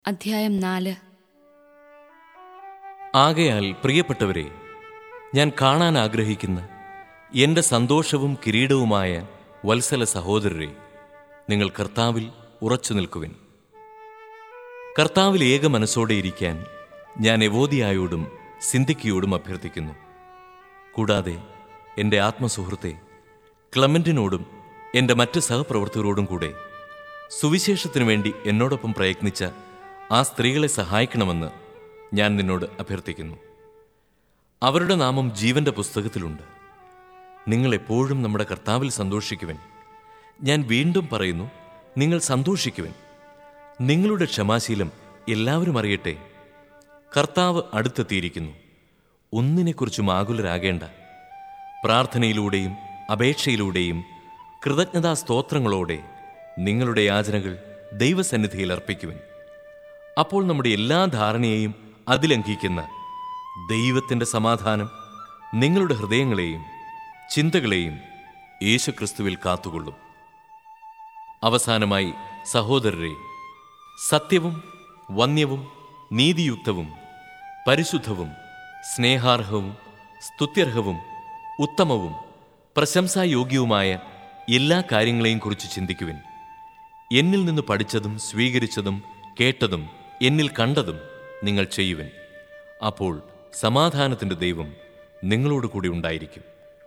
അധ്യായം നാല് ആകയാൽ പ്രിയപ്പെട്ടവരെ ഞാൻ കാണാൻ ആഗ്രഹിക്കുന്ന എൻ്റെ സന്തോഷവും കിരീടവുമായ വത്സല സഹോദരരെ നിങ്ങൾ കർത്താവിൽ ഉറച്ചു നിൽക്കുവിൻ കർത്താവിൽ ഏക മനസ്സോടെ ഇരിക്കാൻ ഞാൻ എവോദിയായോടും സിന്ധിക്കയോടും അഭ്യർത്ഥിക്കുന്നു കൂടാതെ എൻ്റെ ആത്മസുഹൃത്തെ ക്ലമന്റിനോടും എൻ്റെ മറ്റ് സഹപ്രവർത്തകരോടും കൂടെ സുവിശേഷത്തിനു വേണ്ടി എന്നോടൊപ്പം പ്രയത്നിച്ച ആ സ്ത്രീകളെ സഹായിക്കണമെന്ന് ഞാൻ നിന്നോട് അഭ്യർത്ഥിക്കുന്നു അവരുടെ നാമം ജീവന്റെ പുസ്തകത്തിലുണ്ട് നിങ്ങൾ എപ്പോഴും നമ്മുടെ കർത്താവിൽ സന്തോഷിക്കുവൻ ഞാൻ വീണ്ടും പറയുന്നു നിങ്ങൾ സന്തോഷിക്കുവൻ നിങ്ങളുടെ ക്ഷമാശീലം എല്ലാവരും അറിയട്ടെ കർത്താവ് അടുത്തെത്തിയിരിക്കുന്നു ഒന്നിനെക്കുറിച്ചും ആകുലരാകേണ്ട പ്രാർത്ഥനയിലൂടെയും അപേക്ഷയിലൂടെയും കൃതജ്ഞതാ സ്തോത്രങ്ങളോടെ നിങ്ങളുടെ യാചനകൾ ദൈവസന്നിധിയിൽ അർപ്പിക്കുവൻ അപ്പോൾ നമ്മുടെ എല്ലാ ധാരണയെയും അതിലംഘിക്കുന്ന ദൈവത്തിൻ്റെ സമാധാനം നിങ്ങളുടെ ഹൃദയങ്ങളെയും ചിന്തകളെയും യേശുക്രിസ്തുവിൽ കാത്തുകൊള്ളും അവസാനമായി സഹോദരരെ സത്യവും വന്യവും നീതിയുക്തവും പരിശുദ്ധവും സ്നേഹാർഹവും സ്തുത്യർഹവും ഉത്തമവും പ്രശംസായോഗ്യവുമായ എല്ലാ കാര്യങ്ങളെയും കുറിച്ച് ചിന്തിക്കുവിൻ എന്നിൽ നിന്ന് പഠിച്ചതും സ്വീകരിച്ചതും കേട്ടതും എന്നിൽ കണ്ടതും നിങ്ങൾ ചെയ്യുവിൻ അപ്പോൾ സമാധാനത്തിൻ്റെ ദൈവം നിങ്ങളോട് കൂടി ഉണ്ടായിരിക്കും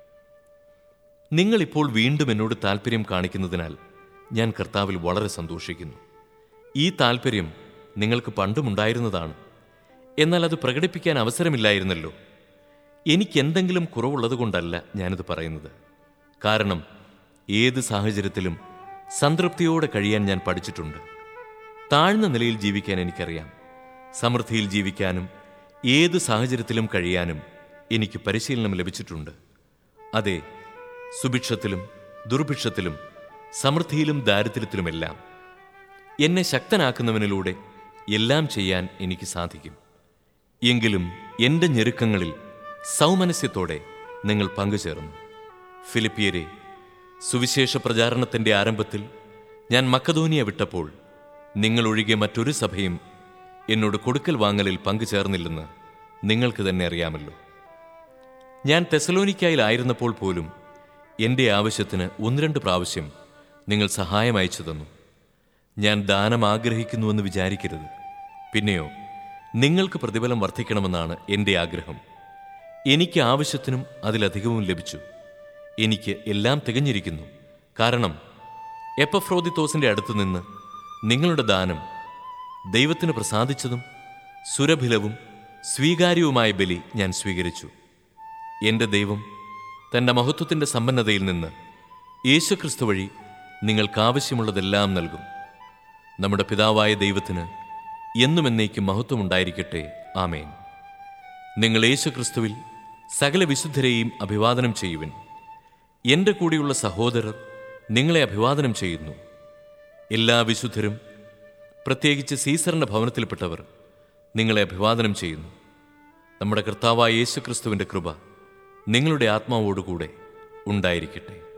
നിങ്ങളിപ്പോൾ വീണ്ടും എന്നോട് താല്പര്യം കാണിക്കുന്നതിനാൽ ഞാൻ കർത്താവിൽ വളരെ സന്തോഷിക്കുന്നു ഈ താല്പര്യം നിങ്ങൾക്ക് പണ്ടുമുണ്ടായിരുന്നതാണ് എന്നാൽ അത് പ്രകടിപ്പിക്കാൻ അവസരമില്ലായിരുന്നല്ലോ എനിക്ക് എന്തെങ്കിലും കുറവുള്ളതുകൊണ്ടല്ല ഞാനിത് പറയുന്നത് കാരണം ഏത് സാഹചര്യത്തിലും സംതൃപ്തിയോടെ കഴിയാൻ ഞാൻ പഠിച്ചിട്ടുണ്ട് താഴ്ന്ന നിലയിൽ ജീവിക്കാൻ എനിക്കറിയാം സമൃദ്ധിയിൽ ജീവിക്കാനും ഏത് സാഹചര്യത്തിലും കഴിയാനും എനിക്ക് പരിശീലനം ലഭിച്ചിട്ടുണ്ട് അതെ സുഭിക്ഷത്തിലും ദുർഭിക്ഷത്തിലും സമൃദ്ധിയിലും ദാരിദ്ര്യത്തിലുമെല്ലാം എന്നെ ശക്തനാക്കുന്നവനിലൂടെ എല്ലാം ചെയ്യാൻ എനിക്ക് സാധിക്കും എങ്കിലും എൻ്റെ ഞെരുക്കങ്ങളിൽ സൗമനസ്യത്തോടെ നിങ്ങൾ പങ്കുചേർന്നു ഫിലിപ്പിയരെ സുവിശേഷ പ്രചാരണത്തിൻ്റെ ആരംഭത്തിൽ ഞാൻ മക്കധോനിയ വിട്ടപ്പോൾ നിങ്ങളൊഴികെ മറ്റൊരു സഭയും എന്നോട് കൊടുക്കൽ വാങ്ങലിൽ പങ്കുചേർന്നില്ലെന്ന് നിങ്ങൾക്ക് തന്നെ അറിയാമല്ലോ ഞാൻ തെസലോനിക്കായിലായിരുന്നപ്പോൾ പോലും എൻ്റെ ആവശ്യത്തിന് ഒന്ന് രണ്ട് പ്രാവശ്യം നിങ്ങൾ സഹായം അയച്ചു തന്നു ഞാൻ ദാനം ആഗ്രഹിക്കുന്നുവെന്ന് വിചാരിക്കരുത് പിന്നെയോ നിങ്ങൾക്ക് പ്രതിഫലം വർദ്ധിക്കണമെന്നാണ് എൻ്റെ ആഗ്രഹം എനിക്ക് ആവശ്യത്തിനും അതിലധികവും ലഭിച്ചു എനിക്ക് എല്ലാം തികഞ്ഞിരിക്കുന്നു കാരണം എപ്പഫ്രോദിത്തോസിൻ്റെ അടുത്ത് നിന്ന് നിങ്ങളുടെ ദാനം ദൈവത്തിന് പ്രസാദിച്ചതും സുരഭിലവും സ്വീകാര്യവുമായ ബലി ഞാൻ സ്വീകരിച്ചു എൻ്റെ ദൈവം തൻ്റെ മഹത്വത്തിൻ്റെ സമ്പന്നതയിൽ നിന്ന് യേശുക്രിസ്തു വഴി നിങ്ങൾക്കാവശ്യമുള്ളതെല്ലാം നൽകും നമ്മുടെ പിതാവായ ദൈവത്തിന് എന്നും എന്നേക്കും മഹത്വമുണ്ടായിരിക്കട്ടെ ആമേൻ നിങ്ങൾ യേശുക്രിസ്തുവിൽ സകല വിശുദ്ധരെയും അഭിവാദനം ചെയ്യുവിൻ എൻ്റെ കൂടെയുള്ള സഹോദരർ നിങ്ങളെ അഭിവാദനം ചെയ്യുന്നു എല്ലാ വിശുദ്ധരും പ്രത്യേകിച്ച് സീസറിൻ്റെ ഭവനത്തിൽപ്പെട്ടവർ നിങ്ങളെ അഭിവാദനം ചെയ്യുന്നു നമ്മുടെ കർത്താവായ യേശുക്രിസ്തുവിൻ്റെ കൃപ നിങ്ങളുടെ ആത്മാവോടുകൂടെ ഉണ്ടായിരിക്കട്ടെ